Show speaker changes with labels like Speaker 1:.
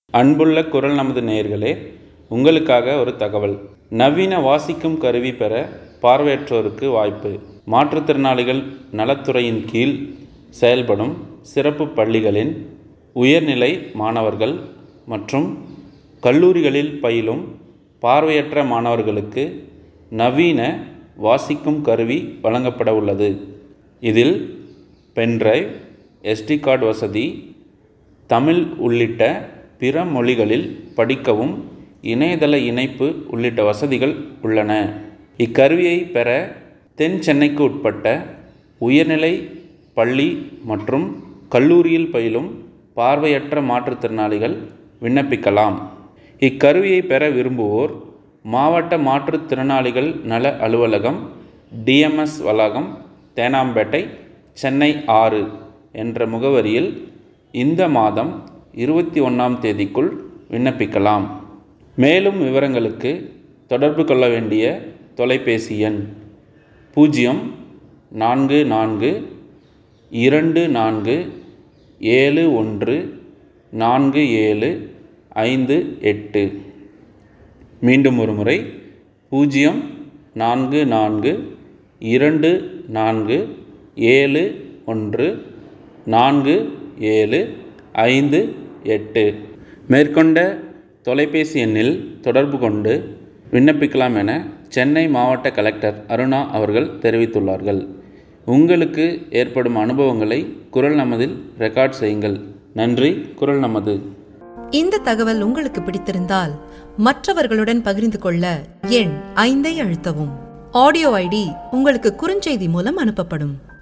Speaker 1: அன்புள்ள குரல் நமது நேயர்களே உங்களுக்காக ஒரு தகவல் நவீன வாசிக்கும் கருவி பெற பார்வையற்றோருக்கு வாய்ப்பு மாற்றுத்திறனாளிகள் நலத்துறையின் கீழ் செயல்படும் சிறப்பு பள்ளிகளின் உயர்நிலை மாணவர்கள் மற்றும் கல்லூரிகளில் பயிலும் பார்வையற்ற மாணவர்களுக்கு நவீன வாசிக்கும் கருவி வழங்கப்பட உள்ளது இதில் பென்டிரைவ் எஸ்டி கார்டு வசதி தமிழ் உள்ளிட்ட பிற மொழிகளில் படிக்கவும் இணையதள இணைப்பு உள்ளிட்ட வசதிகள் உள்ளன இக்கருவியை பெற தென் சென்னைக்கு உட்பட்ட உயர்நிலை பள்ளி மற்றும் கல்லூரியில் பயிலும் பார்வையற்ற மாற்றுத்திறனாளிகள் விண்ணப்பிக்கலாம் இக்கருவியை பெற விரும்புவோர் மாவட்ட மாற்றுத்திறனாளிகள் நல அலுவலகம் டிஎம்எஸ் வளாகம் தேனாம்பேட்டை சென்னை ஆறு என்ற முகவரியில் இந்த மாதம் இருபத்தி ஒன்றாம் தேதிக்குள் விண்ணப்பிக்கலாம் மேலும் விவரங்களுக்கு தொடர்பு கொள்ள வேண்டிய தொலைபேசி எண் பூஜ்ஜியம் நான்கு நான்கு இரண்டு நான்கு ஏழு ஒன்று நான்கு ஏழு ஐந்து எட்டு மீண்டும் ஒரு முறை பூஜ்ஜியம் நான்கு நான்கு இரண்டு நான்கு ஏழு ஒன்று நான்கு ஏழு ஐந்து எட்டு மேற்கொண்ட தொலைபேசி எண்ணில் தொடர்பு கொண்டு விண்ணப்பிக்கலாம் என சென்னை மாவட்ட கலெக்டர் அருணா அவர்கள் தெரிவித்துள்ளார்கள் உங்களுக்கு ஏற்படும் அனுபவங்களை குரல் நமதில் ரெக்கார்ட் செய்யுங்கள் நன்றி குரல் நமது
Speaker 2: இந்த தகவல் உங்களுக்கு பிடித்திருந்தால் மற்றவர்களுடன் பகிர்ந்து கொள்ள எண் ஐந்தை அழுத்தவும் ஆடியோ ஐடி உங்களுக்கு குறுஞ்செய்தி மூலம் அனுப்பப்படும்